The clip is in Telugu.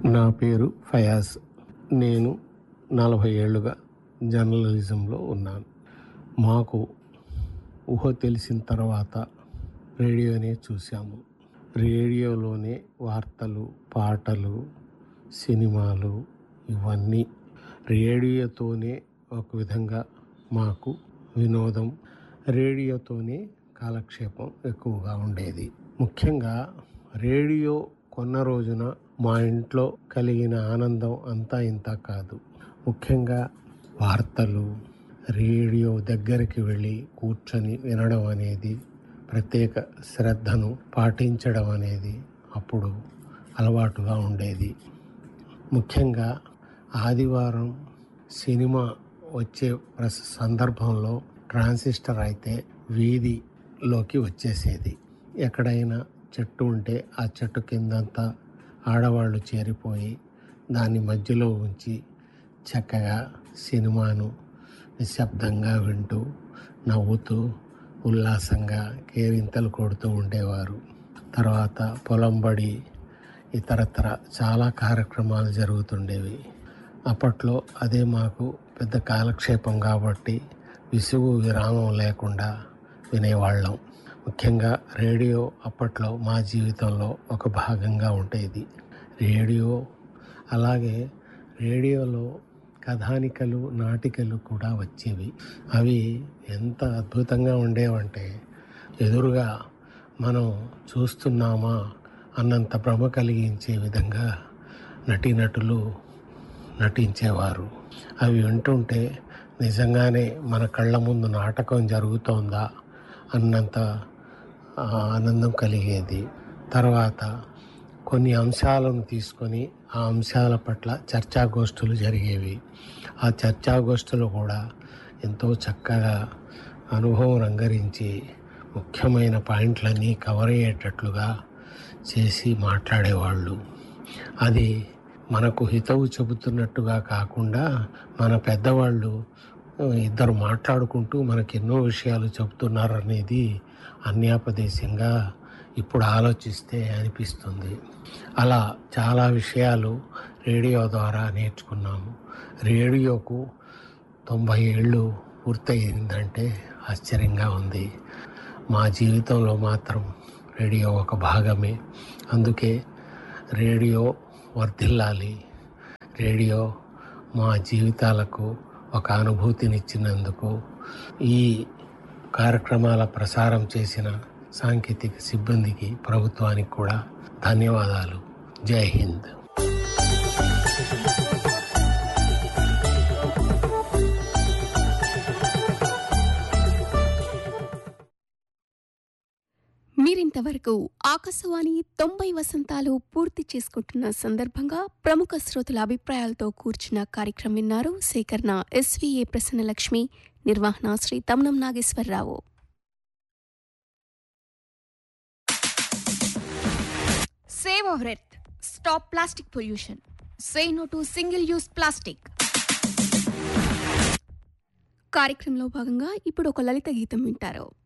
నా పేరు ఫయాజ్ నేను నలభై ఏళ్ళుగా జర్నలిజంలో ఉన్నాను మాకు ఊహ తెలిసిన తర్వాత రేడియోనే చూసాము రేడియోలోనే వార్తలు పాటలు సినిమాలు ఇవన్నీ రేడియోతోనే ఒక విధంగా మాకు వినోదం రేడియోతోనే కాలక్షేపం ఎక్కువగా ఉండేది ముఖ్యంగా రేడియో కొన్న రోజున మా ఇంట్లో కలిగిన ఆనందం అంతా ఇంత కాదు ముఖ్యంగా వార్తలు రేడియో దగ్గరికి వెళ్ళి కూర్చొని వినడం అనేది ప్రత్యేక శ్రద్ధను పాటించడం అనేది అప్పుడు అలవాటుగా ఉండేది ముఖ్యంగా ఆదివారం సినిమా వచ్చే ప్రస- సందర్భంలో ట్రాన్సిస్టర్ అయితే వీధిలోకి వచ్చేసేది ఎక్కడైనా చెట్టు ఉంటే ఆ చెట్టు కిందంతా ఆడవాళ్ళు చేరిపోయి దాన్ని మధ్యలో ఉంచి చక్కగా సినిమాను నిశ్శబ్దంగా వింటూ నవ్వుతూ ఉల్లాసంగా కేరింతలు కొడుతూ ఉండేవారు తర్వాత పొలం బడి ఇతరత్ర చాలా కార్యక్రమాలు జరుగుతుండేవి అప్పట్లో అదే మాకు పెద్ద కాలక్షేపం కాబట్టి విసుగు విరామం లేకుండా వినేవాళ్ళం ముఖ్యంగా రేడియో అప్పట్లో మా జీవితంలో ఒక భాగంగా ఉండేది రేడియో అలాగే రేడియోలో కథానికలు నాటికలు కూడా వచ్చేవి అవి ఎంత అద్భుతంగా ఉండేవంటే ఎదురుగా మనం చూస్తున్నామా అన్నంత భ్రమ కలిగించే విధంగా నటీనటులు నటించేవారు అవి వింటుంటే నిజంగానే మన కళ్ళ ముందు నాటకం జరుగుతోందా అన్నంత ఆ, ఆనందం కలిగేది తర్వాత కొన్ని అంశాలను తీసుకొని ఆ అంశాల పట్ల చర్చాగోష్ఠులు జరిగేవి ఆ చర్చాగోష్ఠులు కూడా ఎంతో చక్కగా అనుభవం రంగరించి ముఖ్యమైన పాయింట్లన్నీ కవర్ అయ్యేటట్లుగా చేసి మాట్లాడేవాళ్ళు అది మనకు హితవు చెబుతున్నట్టుగా కాకుండా మన పెద్దవాళ్ళు ఆ, ఇద్దరు మాట్లాడుకుంటూ మనకి ఎన్నో విషయాలు చెబుతున్నారు అనేది అన్యాపదేశంగా ఇప్పుడు ఆలోచిస్తే అనిపిస్తుంది అలా చాలా విషయాలు రేడియో ద్వారా నేర్చుకున్నాము రేడియోకు తొంభై ఏళ్ళు పూర్తయిందంటే ఆశ్చర్యంగా ఉంది మా జీవితంలో మాత్రం రేడియో ఒక భాగమే అందుకే రేడియో వర్ధిల్లాలి రేడియో మా జీవితాలకు ఒక అనుభూతినిచ్చినందుకు ఈ కార్యక్రమాల ప్రసారం చేసిన సాంకేతిక సిబ్బందికి ప్రభుత్వానికి కూడా ధన్యవాదాలు జై హింద్ మీరింతవరకు ఆకాశవాణి తొంభై వసంతాలు పూర్తి చేసుకుంటున్న సందర్భంగా ప్రముఖ శ్రోతల అభిప్రాయాలతో కూర్చున్న కార్యక్రమం విన్నారు సేకరణ ఎస్వీఏ ప్రసన్నలక్ష్మి నిర్వహణ Shri తమ్నం Nageswararao Save our Earth. Stop plastic pollution. Say no to single use plastic. కార్యక్రమంలో భాగంగా ఇప్పుడు ఒక లలిత గీతం వింటారు